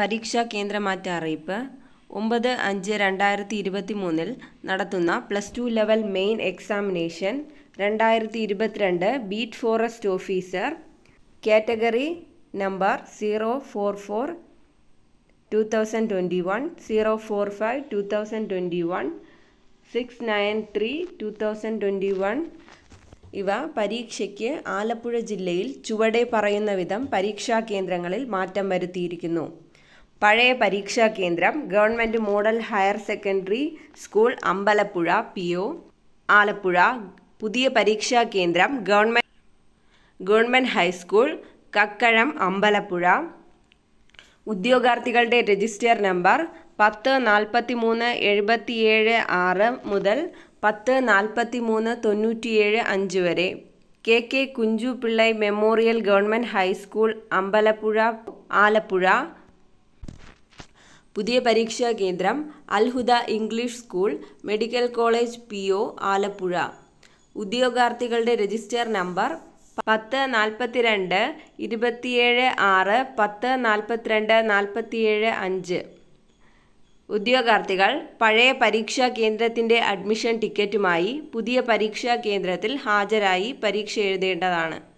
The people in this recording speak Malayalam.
പരീക്ഷാ കേന്ദ്രമാറ്റ അറിയിപ്പ് ഒമ്പത് അഞ്ച് രണ്ടായിരത്തി ഇരുപത്തി മൂന്നിൽ നടത്തുന്ന plus two level main examination രണ്ടായിരത്തി ഇരുപത്തിരണ്ട് beat forest officer category number zero four four two thousand twenty one zero four five two thousand twenty one six nine three two thousand twenty one ഇവ പരീക്ഷയ്ക്ക് ആലപ്പുഴ ജില്ലയിൽ ചുവടെ പറയുന്ന വിധം പരീക്ഷാ കേന്ദ്രങ്ങളിൽ മാറ്റം വരുത്തിയിരിക്കുന്നു പഴയ പരീക്ഷാ കേന്ദ്രം government model higher secondary school Ambalappuzha P O Alappuzha പുതിയ പരീക്ഷാ കേന്ദ്രം government government high school Kakkazham Ambalappuzha ഉദ്യോഗാർത്ഥികളുടെ രജിസ്റ്റർ നമ്പർ പത്ത് നാൽപ്പത്തി മൂന്ന് എഴുപത്തിയേഴ് ആറ് മുതൽ പത്ത് നാൽപ്പത്തി മൂന്ന് തൊണ്ണൂറ്റിയേഴ് അഞ്ച് വരെ K K Kunju Pillai memorial government high school Ambalappuzha Alappuzha പുതിയ പരീക്ഷാ കേന്ദ്രം Alhuda English school medical college P O Alappuzha ഉദ്യോഗാർത്ഥികളുടെ രജിസ്റ്റർ നമ്പർ പത്ത് നാൽപ്പത്തിരണ്ട് ഇരുപത്തിയേഴ് ആറ് പത്ത് നാൽപ്പത്തിരണ്ട് നാൽപ്പത്തിയേഴ് അഞ്ച് ഉദ്യോഗാർത്ഥികൾ പഴയ പരീക്ഷാ കേന്ദ്രത്തിൻ്റെ അഡ്മിഷൻ ടിക്കറ്റുമായി പുതിയ പരീക്ഷാ കേന്ദ്രത്തിൽ ഹാജരായി പരീക്ഷ എഴുതേണ്ടതാണ്